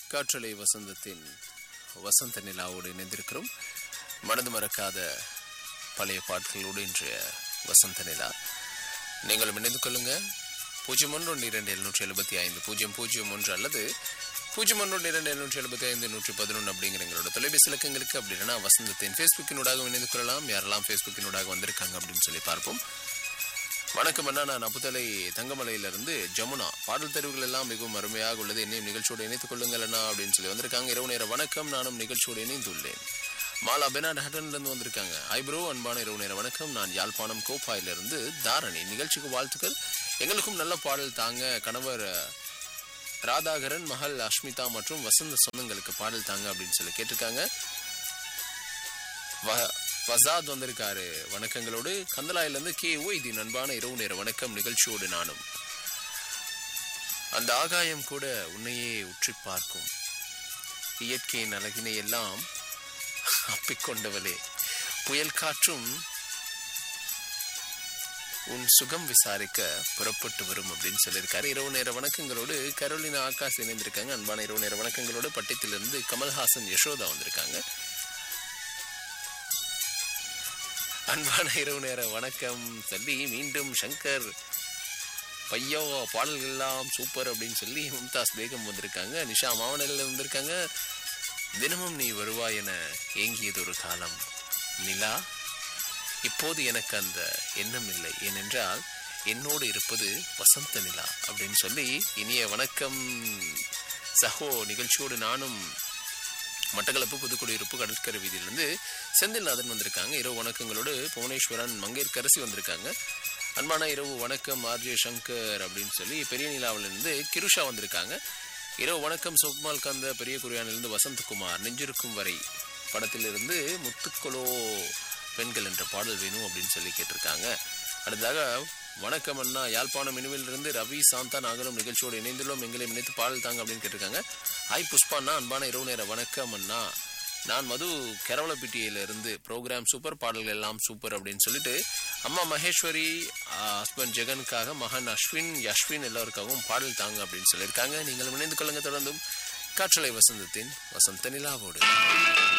காற்றலை வசந்தத்தின் வசந்த நிலாவோடு இணைந்திருக்கிறோம் மனது மறக்காத பழைய பாட்களோடு இன்றைய வசந்த நிலா நீங்களும் இணைந்து கொள்ளுங்க பூஜ்ஜியம் ஒன்று ஒன்று இரண்டு எழுநூற்றி எழுபத்தி ஐந்து பூஜ்ஜியம் பூஜ்ஜியம் ஒன்று அல்லது பூஜ்ஜியம் ஒன்று ஒன்று இரண்டு எழுநூற்றி எழுபத்தி ஐந்து நூற்றி பதினொன்று அப்படிங்கிற எங்களோட தொலைபேசி இலக்கங்களுக்கு அப்படி இல்லைன்னா வசந்தத்தின் ஃபேஸ்புக்கினூடாக இணைந்து கொள்ளலாம் யாரெல்லாம் ஃபேஸ்புக்கினூடாக வந்திருக்காங்க அப்படின்னு சொல்லி பார்ப்போம் வணக்கம் அண்ணா நான் அப்புத்தலை தங்கமலையிலிருந்து ஜமுனா பாடல் தெரிவுகள் எல்லாம் மிகவும் அருமையாக உள்ளது என்னையும் நிகழ்ச்சியோடு இணைத்துக் கொள்ளுங்கள் அண்ணா அப்படின்னு சொல்லி வந்திருக்காங்க இரவு நேர வணக்கம் நானும் நிகழ்ச்சியோடு இணைந்துள்ளேன் மாலா பெனாட் ஹட்டன்லேருந்து வந்திருக்காங்க ஐப்ரோ அன்பான இரவு நேர வணக்கம் நான் யாழ்ப்பாணம் கோப்பாயிலிருந்து தாரணி நிகழ்ச்சிக்கு வாழ்த்துக்கள் எங்களுக்கும் நல்ல பாடல் தாங்க கணவர் அஹ், ராதாகரன் மகள் அஷ்மிதா மற்றும் வசந்த சொந்தங்களுக்கு பாடல் தாங்க அப்படின்னு சொல்லி கேட்டிருக்காங்க வ- வசாத் வந்திருக்காரு வணக்கங்களோடு கந்தலாயிலிருந்து கே ஓய்தி நண்பான இரவு நேர வணக்கம் நிகழ்ச்சியோடு நானும் அந்த ஆகாயம் கூட உன்னையே உற்றி பார்க்கும் இயற்கையின் அழகினை எல்லாம் அப்பிக்கொண்டவளே புயல் காற்றும் உன் சுகம் விசாரிக்க புறப்பட்டு வரும் அப்படின்னு சொல்லியிருக்காரு இரவு நேர வணக்கங்களோடு கரோலினா ஆகாஷ் இணைந்திருக்காங்க அன்பான இரவு நேர வணக்கங்களோடு பட்டத்திலிருந்து கமல்ஹாசன் யசோதா வந்திருக்காங்க அன்பான இரவு நேர வணக்கம் சொல்லி மீண்டும் சங்கர் பையோ பாடல்கள் எல்லாம் சூப்பர் அப்படின்னு சொல்லி மும்தாஸ் பேகம் வந்திருக்காங்க நிஷா மாவனில் வந்திருக்காங்க தினமும் நீ வருவாய் என ஏங்கியது ஒரு காலம் நிலா இப்போது எனக்கு அந்த எண்ணம் இல்லை ஏனென்றால் என்னோடு இருப்பது வசந்த நிலா அப்படின்னு சொல்லி இனிய வணக்கம் சஹோ நிகழ்ச்சியோடு நானும் மட்டக்களப்பு புதுக்குடியிருப்பு கடற்கரை வீதியிலிருந்து செந்தில்நாதன் வந்திருக்காங்க இரவு வணக்கங்களோடு புவனேஸ்வரன் மங்கையர்கரசி வந்திருக்காங்க அன்பான இரவு வணக்கம் ஆர்ஜே சங்கர் அப்படின்னு சொல்லி பெரிய நிலாவிலிருந்து கிருஷா வந்திருக்காங்க இரவு வணக்கம் சுக்மால் கந்த பெரிய குரியானிலிருந்து வசந்தகுமார் நெஞ்சிருக்கும் வரை படத்திலிருந்து முத்துக்குளோ பெண்கள் என்ற பாடல் வேணும் அப்படின்னு சொல்லி கேட்டிருக்காங்க அடுத்ததாக வணக்கம் அண்ணா யாழ்ப்பாணம் இனிவிலிருந்து ரவி சாந்தா நாங்களும் நிகழ்ச்சியோடு இணைந்துள்ளோம் எங்களை இணைத்து பாடல் தாங்க அப்படின்னு கேட்டிருக்காங்க ஹாய் புஷ்பாண்ணா அன்பான இரவு நேர வணக்கம் அண்ணா நான் மது இருந்து ப்ரோக்ராம் சூப்பர் பாடல்கள் எல்லாம் சூப்பர் அப்படின்னு சொல்லிட்டு அம்மா மகேஸ்வரி ஹஸ்பண்ட் ஜெகனுக்காக மகன் அஸ்வின் யஷ்வின் எல்லாருக்காகவும் பாடல் தாங்க அப்படின்னு சொல்லியிருக்காங்க நீங்களும் இணைந்து கொள்ளுங்க தொடர்ந்தும் காற்றலை வசந்தத்தின் வசந்த நிலாவோடு